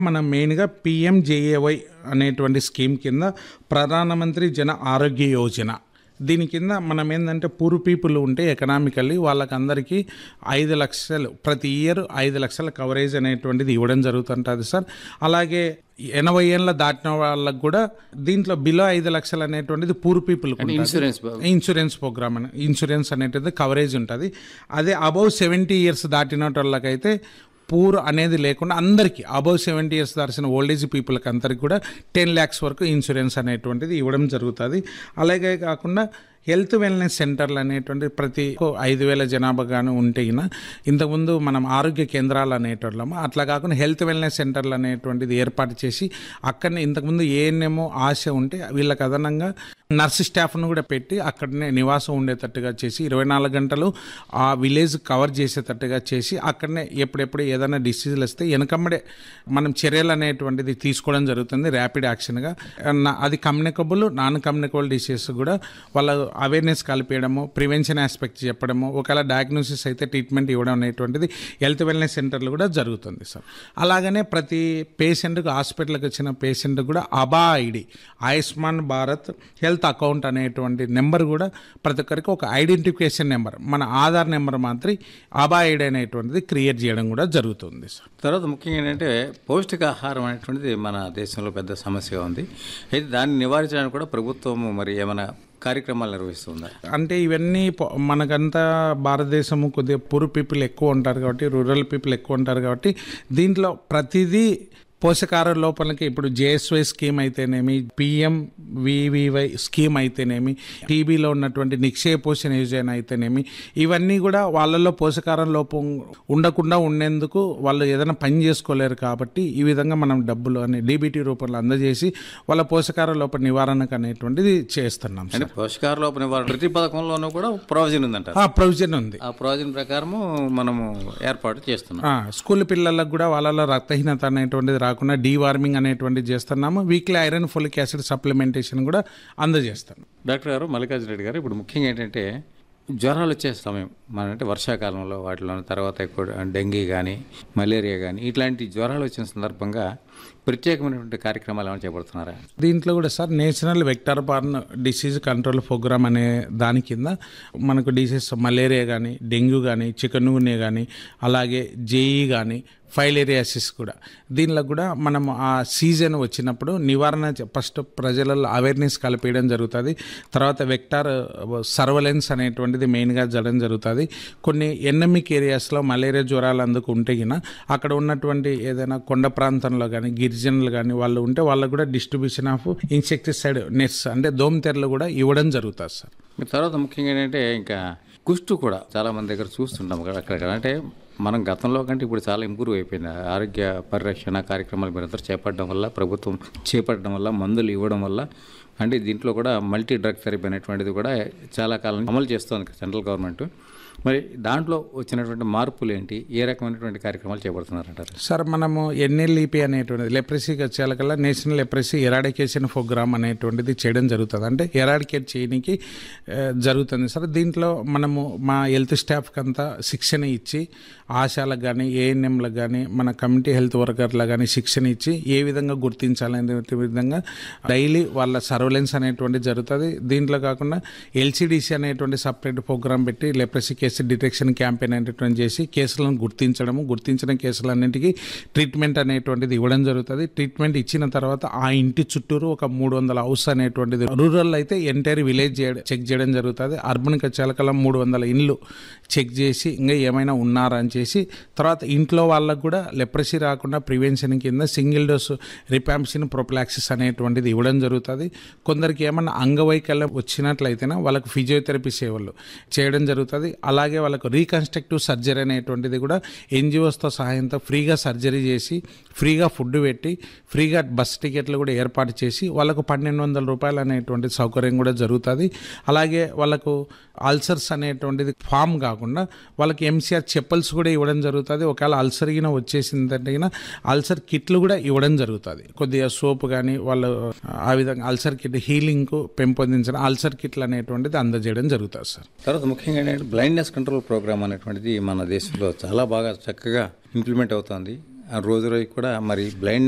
మనం మెయిన్గా పిఎంజేఏవై అనేటువంటి స్కీమ్ కింద ప్రధానమంత్రి జన ఆరోగ్య యోజన దీని కింద మనం ఏంటంటే పూర్ పీపుల్ ఉంటే ఎకనామికల్లీ వాళ్ళకందరికీ ఐదు లక్షలు ప్రతి ఇయర్ ఐదు లక్షల కవరేజ్ అనేటువంటిది ఇవ్వడం జరుగుతుంటుంది సార్ అలాగే ఎనభై ఏళ్ళ దాటిన వాళ్ళకు కూడా దీంట్లో బిలో ఐదు లక్షలు అనేటువంటిది poor people insurance insurance program అని ఇన్సూరెన్స్ అనేటిది కవరేజ్ ఉంటుంది అదే అబౌవ్ సెవెంటీ ఇయర్స్ దాటిన వాళ్ళకైతే పూర్ అనేది లేకుండా అందరికీ అబౌవ్ సెవెంటీ ఇయర్స్ దాచిన ఓల్డ్ ఏజ్ పీపుల్కి అందరికి కూడా టెన్ ల్యాక్స్ వరకు ఇన్సూరెన్స్ అనేటువంటిది ఇవ్వడం జరుగుతుంది అలాగే కాకుండా హెల్త్ వెల్నెస్ సెంటర్లు అనేటువంటి ప్రతి ఐదు వేల జనాభా కానీ ఉంటే గిన ఇంతకుముందు మనం ఆరోగ్య కేంద్రాలు అనేటోళ్ళము అట్లా కాకుండా హెల్త్ వెల్నెస్ సెంటర్లు అనేటువంటిది ఏర్పాటు చేసి అక్కడనే ఇంతకుముందు ఏఎన్ఎమో ఆశ ఉంటే వీళ్ళకి అదనంగా నర్సు స్టాఫ్ను కూడా పెట్టి అక్కడనే నివాసం ఉండేటట్టుగా చేసి ఇరవై నాలుగు గంటలు ఆ విలేజ్ కవర్ చేసేటట్టుగా చేసి అక్కడనే ఎప్పుడెప్పుడు ఏదైనా డిసీజులు వస్తే వెనకమ్మడే మనం చర్యలు అనేటువంటిది తీసుకోవడం జరుగుతుంది ర్యాపిడ్ యాక్షన్గా నా- అది కమ్యూనికబుల్ నాన్ కమ్యూనికబుల్ డిసీజెస్ కూడా వాళ్ళ అవేర్నెస్ కలిపేయడము ప్రివెన్షన్ ఆస్పెక్ట్ చెప్పడము ఒకవేళ డయాగ్నోసిస్ అయితే ట్రీట్మెంట్ ఇవ్వడం అనేటువంటిది హెల్త్ వెల్నెస్ సెంటర్లు కూడా జరుగుతుంది సార్ అలాగనే ప్రతి పేషెంట్కి హాస్పిటల్కి వచ్చిన పేషెంట్ కూడా ABHA ID Ayushman Bharat health account అనేటువంటి నెంబర్ కూడా ప్రతి ఒక్కరికి ఒక ఐడెంటిఫికేషన్ నెంబర్ మన ఆధార్ నెంబర్ మాత్రం అబా ఐడి అనేటువంటిది క్రియేట్ చేయడం కూడా జరుగుతుంది సార్ తర్వాత ముఖ్యంగా ఏంటంటే పౌష్టికాహారం అనేటువంటిది మన దేశంలో పెద్ద సమస్యగా ఉంది అయితే దాన్ని నివారించడానికి కూడా ప్రభుత్వం మరి ఏమైనా కార్యక్రమాలు నిర్వహిస్తుందా అంటే ఇవన్నీ ప- మనకంతా భారతదేశము కొద్దిగా పూర్ పీపుల్ ఎక్కువ ఉంటారు కాబట్టి రూరల్ పీపుల్ ఎక్కువ ఉంటారు కాబట్టి దీంట్లో ప్రతిదీ పోషకాహార లోపలకి ఇప్పుడు జేఎస్వై స్కీమ్ అయితేనేమి పిఎం వివివై స్కీమ్ అయితేనేమి టీబీలో ఉన్నటువంటి నిక్షేప పోషణ యోజన అయితేనేమి ఇవన్నీ కూడా వాళ్ళలో పోషకాహార లోపం ఉండకుండా ఉండేందుకు వాళ్ళు ఏదైనా పని చేసుకోలేరు కాబట్టి ఈ విధంగా మనం డబ్బులు అని డీబీటీ రూపంలో అందజేసి వాళ్ళ పోషకాహార లోప నివారణకు అనేటువంటిది చేస్తున్నాం సార్ అంటే పోషకాహార లోప నివారణ ప్రతి పథకంలోనూ కూడా ప్రొవిజన్ ఉందంట ఆ ప్రొవిజన్ ఉంది ఆ ప్రొవిజన్ ప్రకారము మనము ఏర్పాటు చేస్తున్నాం ఆ, స్కూల్ పిల్లలకు కూడా వాళ్ళలో రక్తహీనత అనేటువంటిది రాకుండా డీవార్మింగ్ అనేటువంటిది చేస్తున్నాము weekly iron folic acid supplementation కూడా అందజేస్తాం డాక్టర్ గారు మల్లికార్జున రెడ్డి గారు ఇప్పుడు ముఖ్యంగా ఏంటంటే జ్వరాలు వచ్చే సమయం మన అంటే వర్షాకాలంలో వాటిలో తర్వాత ఎక్కువ డెంగీ కానీ మలేరియా కానీ ఇట్లాంటి జ్వరాలు వచ్చిన సందర్భంగా ప్రత్యేకమైనటువంటి కార్యక్రమాలు ఏమైనా చేపడుతున్నారా దీంట్లో కూడా sir national vector borne disease control program అనే దాని కింద మనకు డిసీజ్ మలేరియా కానీ డెంగ్యూ కానీ చికెన్గున్యా కానీ అలాగే జేఈ కానీ ఫైలేరియాసిస్ కూడా దీనిలో కూడా మనం ఆ సీజన్ వచ్చినప్పుడు నివారణ చే- ఫస్ట్ ప్రజలలో అవేర్నెస్ కలిపేయడం జరుగుతుంది తర్వాత వెక్టార్ సర్వలెన్స్ అనేటువంటిది మెయిన్గా జరగడం జరుగుతుంది కొన్ని ఎన్నమిక్ ఏరియాస్లో మలేరియా జ్వరాలు అందుకు ఉంటే గిన అక్కడ ఉన్నటువంటి ఏదైనా కొండ ప్రాంతంలో కానీ గిరిజనులు కానీ వాళ్ళు ఉంటే వాళ్ళకు కూడా డిస్ట్రిబ్యూషన్ ఆఫ్ ఇన్సెక్టిసైడ్ నెట్స్ అంటే దోమతెరలు కూడా ఇవ్వడం జరుగుతుంది సార్ మీ తర్వాత ముఖ్యంగా ఏంటంటే ఇంకా కుష్టు కూడా చాలా మంది దగ్గర చూస్తుంటాం అక్కడ అక్కడ అంటే మనం గతంలో కంటే ఇప్పుడు చాలా ఇంప్రూవ్ అయిపోయింది ఆరోగ్య పరిరక్షణ కార్యక్రమాలు మీరందరూ చేపట్టడం వల్ల ప్రభుత్వం చేపట్టడం వల్ల మందులు ఇవ్వడం వల్ల అంటే దీంట్లో కూడా మల్టీ డ్రగ్ థెరపీ అనేటువంటిది కూడా చాలా కాలం అమలు చేస్తోంది సెంట్రల్ గవర్నమెంట్ మరి దాంట్లో వచ్చినటువంటి మార్పులు ఏంటి ఏ రకమైనటువంటి కార్యక్రమాలు చేపడుతున్నారంటారు సార్ మనము ఎన్ఎల్ఈపి అనేటువంటిది లెప్రసీకి వచ్చేకల్లా నేషనల్ లెప్రసీ ఎరాడికేషన్ ప్రోగ్రామ్ అనేటువంటిది చేయడం జరుగుతుంది అంటే ఎరాడికేట్ చేయడానికి ఆ, జరుగుతుంది సార్ దీంట్లో మనము మా హెల్త్ స్టాఫ్కి అంతా శిక్షణ ఇచ్చి ఆశాలకు కానీ ఏఎన్ఎంలకు కానీ మన కమ్యూనిటీ హెల్త్ వర్కర్లకు కానీ శిక్షణ ఇచ్చి ఏ విధంగా గుర్తించాలనే విధంగా డైలీ వాళ్ళ సర్వలెన్స్ అనేటువంటిది జరుగుతుంది దీంట్లో కాకుండా ఎల్సిడిసి అనేటువంటి సపరేట్ ప్రోగ్రామ్ పెట్టి లెప్రసీ కేసు డిటెక్షన్ క్యాంపెయిన్ అనేటువంటి చేసి కేసులను గుర్తించడము గుర్తించిన కేసులన్నింటికీ ట్రీట్మెంట్ అనేటువంటిది ఇవ్వడం జరుగుతుంది ట్రీట్మెంట్ ఇచ్చిన తర్వాత ఆ ఇంటి చుట్టూరు ఒక మూడు వందల హౌస్ అనేటువంటిది రూరల్ అయితే ఎంటైర్ విలేజ్ చేయడం చెక్ చేయడం జరుగుతుంది అర్బన్కి వచ్చేకల్లా మూడు వందల ఇండ్లు చెక్ చేసి ఇంకా ఏమైనా ఉన్నారా అని చేసి తర్వాత ఇంట్లో వాళ్ళకు కూడా లెప్రసీ రాకుండా ప్రివెన్షన్ కింద సింగిల్ డోస్ రిపాంప్సిన్ ప్రొప్లాక్సిస్ అనేటువంటిది ఇవ్వడం జరుగుతుంది కొందరికి ఏమన్నా అంగవైకల్యం వచ్చినట్లయితేనే వాళ్ళకు ఫిజియోథెరపీ సేవలు చేయడం జరుగుతుంది అలాగే వాళ్ళకు రీకన్స్ట్రక్టివ్ సర్జరీ అనేటువంటిది కూడా ఎన్జిఓస్తో సహాయంతో ఫ్రీగా సర్జరీ చేసి ఫ్రీగా ఫుడ్ పెట్టి ఫ్రీగా బస్ టికెట్లు కూడా ఏర్పాటు చేసి వాళ్ళకు పన్నెండు వందల రూపాయలు అనేటువంటి సౌకర్యం కూడా జరుగుతుంది అలాగే వాళ్ళకు అల్సర్స్ అనేటువంటిది ఫామ్ కాకుండా వాళ్ళకి ఎంసీఆర్ చెప్పల్స్ కూడా ఇవ్వడం జరుగుతుంది ఒకవేళ అల్సర్ గిన వచ్చేసిందంటే గిన అల్సర్ కిట్లు కూడా ఇవ్వడం జరుగుతుంది కొద్దిగా సోప్ కానీ వాళ్ళు ఆ విధంగా అల్సర్ కిట్ హీలింగ్ పెంపొందించడం అల్సర్ కిట్లు అనేటువంటిది అందజేయడం జరుగుతుంది సార్ తర్వాత ముఖ్యంగా ఏంటంటే బ్లైండ్నెస్ కంట్రోల్ ప్రోగ్రామ్ అనేటువంటిది మన దేశంలో చాలా బాగా చక్కగా ఇంప్లిమెంట్ అవుతుంది ఆ రోజు రోజు కూడా మరి బ్లైండ్